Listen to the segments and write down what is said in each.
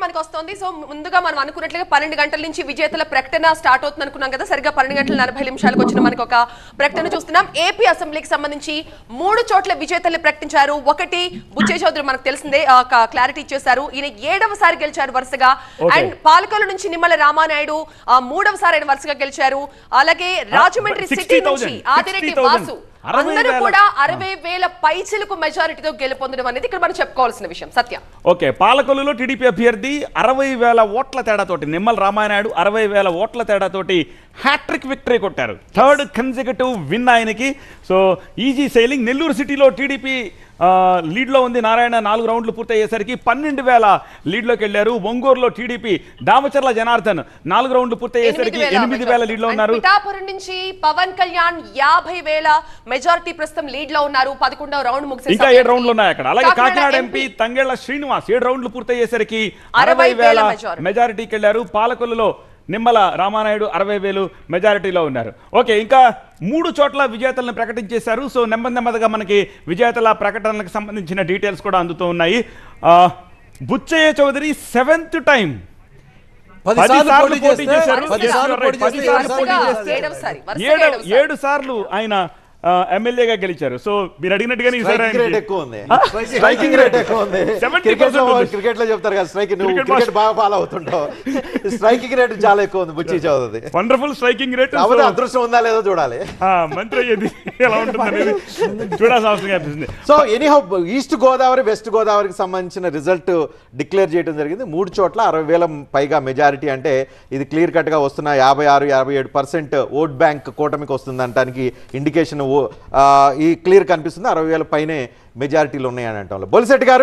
మనకు వస్తుంది సో ముందుగా మనం అనుకున్నట్లుగా పన్నెండు గంటల నుంచి విజేతల ప్రకటన స్టార్ట్ అవుతుంది అనుకున్నాం కదా సరిగ్గా పన్నెండు గంటల నలభై నిమిషాలకు వచ్చిన మనకు ఒక ప్రకటన చూస్తున్నాం ఏపీ అసెంబ్లీకి సంబంధించి మూడు చోట్ల విజేతల్ని ప్రకటించారు ఒకటి బుచ్చే చౌదరి మనకు తెలిసిందే ఆ, ఒక క్లారిటీ ఇచ్చేశారు ఈయన ఏడవసారి గెలిచారు వరుసగా Okay. అండ్ పాలకొల నుంచి నిమ్మల రామానాయుడు ఆ, మూడవసారి ఆయన వరుసగా గెలిచారు అలాగే రాజమండ్రి సిటీ 60,000, నుంచి ఆదిరెడ్డి 60,000. వాసు అరవై అందరూ వేల- కూడా అరవై వేల పైచిలకు మెజారిటీతో గెలుపొందడం అనేది ఇక్కడ మనం చెప్పుకోవాల్సిన విషయం సత్య ఓకే పాలకొల్లులో టీడీపీ అభ్యర్థి అరవై వేల ఓట్ల తేడాతోటి నిమ్మల రామానాయుడు అరవై వేల ఓట్ల తేడాతోటి హ్యాట్రిక్ విక్టరీ కొట్టారు థర్డ్ కన్సిక్యూటివ్ విన్ ఆయనకి సో ఈజీ సైలింగ్ నెల్లూరు సిటీలో టీడీపీ లీడ్లో ఉంది నారాయణ నాలుగు రౌండ్లు పూర్తయ్యేసరికి పన్నెండు వేల లీడ్లోకి వెళ్ళారు ఒంగోరులో టీడీపీ దామచర్ల జనార్దన్ నాలుగు రౌండ్లు పూర్తయ్యేసరికి ఎనిమిది వేల లీడ్లో And ఉన్నారు పిఠాపురం నుంచి పవన్ కళ్యాణ్ యాభై వేల మెజారిటీ ప్రస్తుతం లీడ్ లో ఉన్నారు పదకొండవ రౌండ్ ముగిసే ఇంకా సమయానికి. ఏడు రౌండ్లు ఉన్నాయి అక్కడ అలాగే కాకినాడ ఎంపీ తంగెళ్ల శ్రీనివాస్ ఏడు రౌండ్లు పూర్తయ్యేసరికి అరవై అరవై వేల వేల majority. మెజారిటీకి వెళ్ళారు పాలకొల్లులో నిమ్మల రామానాయుడు అరవై వేలు మెజారిటీలో ఉన్నారు ఓకే ఇంకా మూడు చోట్ల విజేతలను ప్రకటించేశారు సో నెమ్మది నెమ్మదిగా మనకి విజేతల ప్రకటనలకు సంబంధించిన డీటెయిల్స్ కూడా అందుతూ ఉన్నాయి ఆ, బుచ్చయ్య చౌదరి సెవెంత్ టైం పది పది సార్లు సార్లు పోటీ పోటీ చేస్తే చేశారు. పది సార్లు పోటీ పది చేస్తే సార్లు ఏడు పోటీ సార్లు చేస్తే ఏడవసారి, వరుసగా ఏడు ఏడవసారి. ఏడు సార్లు ఆయన ఆ, ఎమ్మెల్యేగా గెలిచారు సో మీరు అడిగినట్టుగానే ఈసారి స్ట్రైకింగ్ రేట్ ఆయనకి- ఎక్కువ ఉంది ఆ? స్ట్రైకింగ్ రేట్ ఎక్కువ ఉంది 70% క్రికెట్ లో ఉంది. క్రికెట్ లో చెప్తారు కదా స్ట్రైక్ నువ్వు Cricket క్రికెట్ మాస్టర్. బాగా ఫాలో అవుతుంటావు స్ట్రైకింగ్ రేట్ చాలా ఎక్కువ ఉంది బుచ్చి చదువుతుంది వండర్ఫుల్ స్ట్రైకింగ్ రేట్ కాకపోతే అదృష్టం ఉందా లేదో చూడాలి మంత్రి అయ్యేది ఎలా ఉంటుంది అనేది చూడాల్సిన అవసరం కనిపిస్తుంది so anyhow east Godavari west గోదావరికి సంబంధించిన రిజల్ట్ డిక్లేర్ చేయడం జరిగింది మూడు చోట్ల అరవై వేల పైగా మెజారిటీ అంటే ఇది క్లియర్ కట్ గా వస్తున్న యాభై ఆరు యాభై ఏడు పర్సెంట్ ఓట్ బ్యాంక్ కూటమికి వస్తుంది అనడానికి ఇండికేషన్ ఈ క్లియర్ కనిపిస్తుంది అరవై వేల పైనే మెజారిటీలు ఉన్నాయని అంటాం బొలిశెట్టి గారు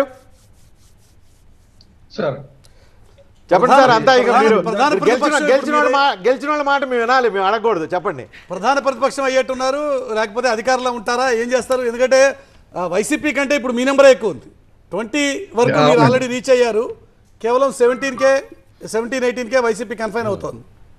సార్ చెప్పండి సార్ అంతా ఇక మీరు ప్రధాన మీరు గెలిచిన ప్రతిపక్షం గెలిచిన వాళ్ళ ఇప్పుడు మా- గెలిచిన వాళ్ళ మాట మేము వినాలి మేము అడగకూడదు చెప్పండి ప్రధాన ప్రతిపక్షం అయ్యేట్టున్నారు లేకపోతే అధికారంలో ఉంటారా ఏం చేస్తారు ఎందుకంటే ఆ, వైసీపీ కంటే ఇప్పుడు మీ నెంబరే ఎక్కువ ఉంది ట్వంటీ వరకు మీరు అవును. ఆల్రెడీ రీచ్ అయ్యారు కేవలం seventeen K seventeen eighteen K YCP confine అవుతోంది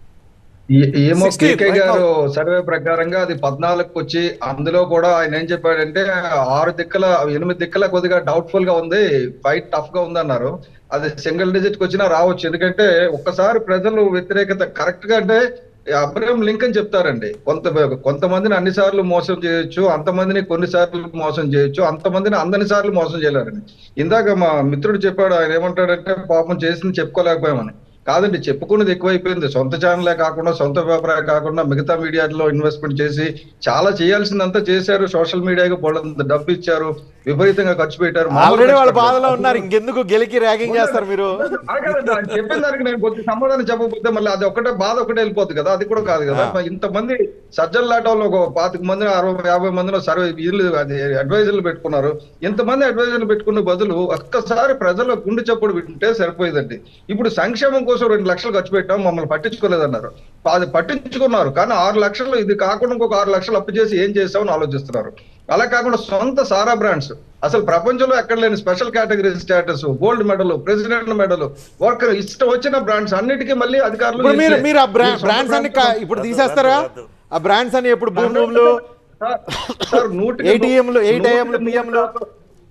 ఏ- ఏమో 16 కేకే right గారు సర్వే ప్రకారంగా అది పద్నాలుగుకి వచ్చి అందులో కూడా ఆయన ఏం చెప్పాడంటే ఆరు దిక్కల ఎనిమిది దిక్కల కొద్దిగా డౌట్ఫుల్ గా ఉంది ఫైట్ టఫ్ గా ఉంది అన్నారు అది సింగిల్ డిజిట్ కి వచ్చినా రావచ్చు ఎందుకంటే ఒక్కసారి ప్రజలు వ్యతిరేకత కరెక్ట్ గా అంటే అబ్రహం లింకన్ చెప్తారండి కొంత కొంతమందిని అన్ని సార్లు మోసం చేయొచ్చు అంతమందిని కొన్ని సార్లు మోసం చేయొచ్చు అంతమందిని అందని సార్లు మోసం చేయలేరండి ఇందాక మా మిత్రుడు చెప్పాడు ఆయన ఏమంటాడంటే పాపం చేసింది చెప్పుకోలేకపోయామని కాదండి చెప్పుకున్నది ఎక్కువైపోయింది సొంత ఛానలే కాకుండా సొంత పేపరే కాకుండా మిగతా మీడియాలో ఇన్వెస్ట్మెంట్ చేసి చాలా చేయాల్సిందంతా చేశారు సోషల్ మీడియాకి బోళ్ళంత డబ్బు ఇచ్చారు విపరీతంగా ఖర్చు పెట్టారు ఆల్రెడీ వాళ్ళ బాధలో ఉన్నారు ఇంకెందుకు గెలికి ర్యాగింగ్ చేస్తారు మీరు అడగదండి, ఆయన చెప్పిన దానికి నేను కొద్ది సమాధానం చెప్పకపోతే మళ్ళీ అది ఒకటే బాధ ఒకటే వెళ్ళిపోతుంది కదా అది కూడా కాదు కదా మరి ఇంతమంది సజ్జల లాటంలో ఒక పాతిక మంది అరవై యాభై మందిలో సర్వే వీళ్ళు అది అడ్వైజర్లు పెట్టుకున్నారు ఇంతమంది అడ్వైజర్లు పెట్టుకున్న బదులు ఒక్కసారి ప్రజల గుండె చప్పుడు వింటే సరిపోయేదండి ఇప్పుడు సంక్షేమం కోసం రెండు లక్షలు ఖర్చు పెట్టాం మమ్మల్ని పట్టించుకోలేదన్నారు అది పట్టించుకున్నారు కానీ ఆరు లక్షలు ఇది కాకుండా ఇంకొక ఆరు లక్షలు అప్పు చేసి ఏం చేస్తామని ఆలోచిస్తున్నారు అలా కాకుండా సొంత సారా బ్రాండ్స్ అసలు ప్రపంచంలో ఎక్కడ లేని special category status gold medal president medal worker ఇష్టం వచ్చిన బ్రాండ్స్ అన్నిటికీ మళ్ళీ అధికారులు ఇప్పుడు మీరు ఇట్లే. మీరు ఆ బ్రా- మీరు సొంత బ్రాండ్స్ అన్ని brands కా- ఇప్పుడు తీసేస్తారా ఆ బ్రాండ్స్ అన్ని ఎప్పుడు భూమి రూమ్లు సార్, సార్ నూటికి ఏటీఎంలు నూటికి ఏటీఎంలు నూరు పిఎంలు శాతం-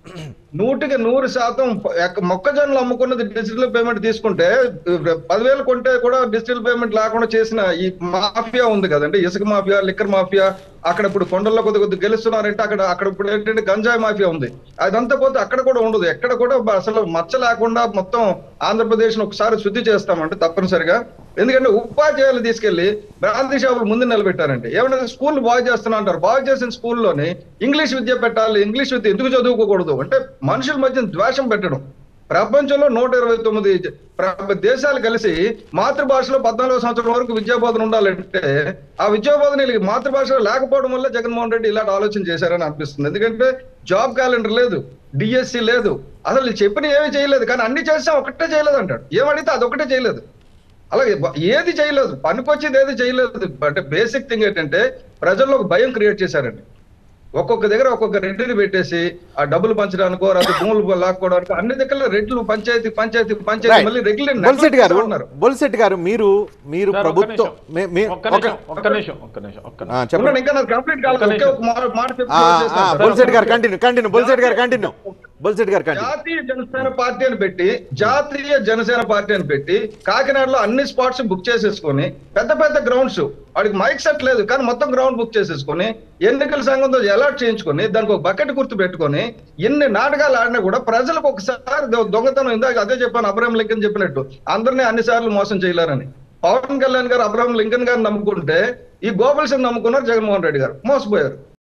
నూటికి నూరు శాతం ఎక్క- మొక్కజొన్నలు అమ్ముకున్నది డిజిటల్ పేమెంట్ తీసుకుంటే పదివేలు కొంటే కూడా డిజిటల్ పేమెంట్ లేకుండా చేసిన ఈ మాఫియా ఉంది కదండి ఇసుక మాఫియా లిక్కర్ మాఫియా అక్కడ ఇప్పుడు కొండల్లో కొద్ది కొద్ది గెలుస్తున్నారంటే అక్కడ అక్కడ ఇప్పుడు ఏంటంటే గంజాయి మాఫియా ఉంది అదంతా పోతే అక్కడ కూడా ఉండదు ఎక్కడ కూడా అసలు మచ్చ లేకుండా మొత్తం ఆంధ్రప్రదేశ్ ఒకసారి శుద్ధి చేస్తామంటే తప్పనిసరిగా ఎందుకంటే ఉపాధ్యాయులు తీసుకెళ్లి బ్రాంతి షాపులు ముందు నిలబెట్టారండి ఏమన్నా స్కూల్ బాగు చేస్తున్నా అంటారు బాగు చేసిన స్కూల్లోని ఇంగ్లీష్ విద్య పెట్టాలి ఇంగ్లీష్ విద్య ఎందుకు చదువుకోకూడదు అంటే మనుషుల మధ్య ద్వేషం పెట్టడం ప్రపంచంలో నూట ఇరవై తొమ్మిది ప్ర- దేశాలు కలిసి మాతృభాషలో పద్నాలుగో సంవత్సరం వరకు విద్యాబోధన ఉండాలంటే ఆ విద్యాబోధన వీళ్ళకి మాతృభాషలో లేకపోవడం వల్ల జగన్మోహన్ రెడ్డి ఇలాంటి ఆలోచన చేశారని అనిపిస్తుంది ఎందుకంటే జాబ్ క్యాలెండర్ లేదు డిఎస్సి లేదు అసలు చెప్పిన ఏమీ చేయలేదు కానీ అన్ని చేసాం ఒకటే చేయలేదు అంటాడు ఏమడిగితే అదొకటే చేయలేదు అలాగే బ- ఏది చేయలేదు పనికొచ్చేది ఏది చేయలేదు అంటే బేసిక్ థింగ్ ఏంటంటే ప్రజల్లో ఒక భయం క్రియేట్ చేశారండి ఒక్కొక్క దగ్గర ఒక్కొక్క రెడ్డిని పెట్టేసి ఆ డబ్బులు పంచడానికో లేదా భూములు లాక్కోవడానికి అన్ని దగ్గర రెడ్లు పంచాయతీ పంచాయతీ పంచాయతీ మళ్ళీ రెగ్యులర్ బొలిశెట్టి గారు బొలిశెట్టి గారు మీరు మీరు సార్, ఒక్క ప్రభుత్వం నిమిషం. మీ- మీ- ఒక్క ఒక- నిమిషం ఒక్క నిమిషం ఒక్క నిమిషం ఒక్క ఆ, నిమిషం చెప్పండి ఇంకా నాకు కంప్లీట్ కాలేదు ఒకే ఒక మాట- మాట చెప్పి ఆ, close ఆ, చేస్తాను సార్. బొలిశెట్టి గారు కంటిన్యూ కంటిన్యూ బొలిశెట్టి గారు కంటిన్యూ బొల్సెట్ గారు కంటిన్యూ జాతీయ జనసేన పార్టీ అని పెట్టి జాతీయ జనసేన పార్టీ అని పెట్టి కాకినాడలో అన్ని స్పాట్స్ బుక్ చేసేసుకొని పెద్ద పెద్ద గ్రౌండ్స్ వాడికి మైక్ సెట్ లేదు కానీ మొత్తం గ్రౌండ్ బుక్ చేసేసుకొని ఎన్నికల సంఘంతో అలర్ట్ చేయించుకొని దానికి ఒక బకెట్ గుర్తు పెట్టుకొని ఎన్ని నాటకాలు ఆడినా కూడా ప్రజలకు ఒకసారి దొ- దొంగతనం ఇందాక అదే చెప్పాను అబ్రహం లింకన్ చెప్పినట్టు అందరినీ అన్ని సార్లు మోసం చేయలేరని పవన్ కళ్యాణ్ గారు అబ్రహం లింకన్ గారు నమ్ముకుంటే ఈ గోపాల్సిన నమ్ముకున్నారు జగన్మోహన్ రెడ్డి గారు మోసపోయారు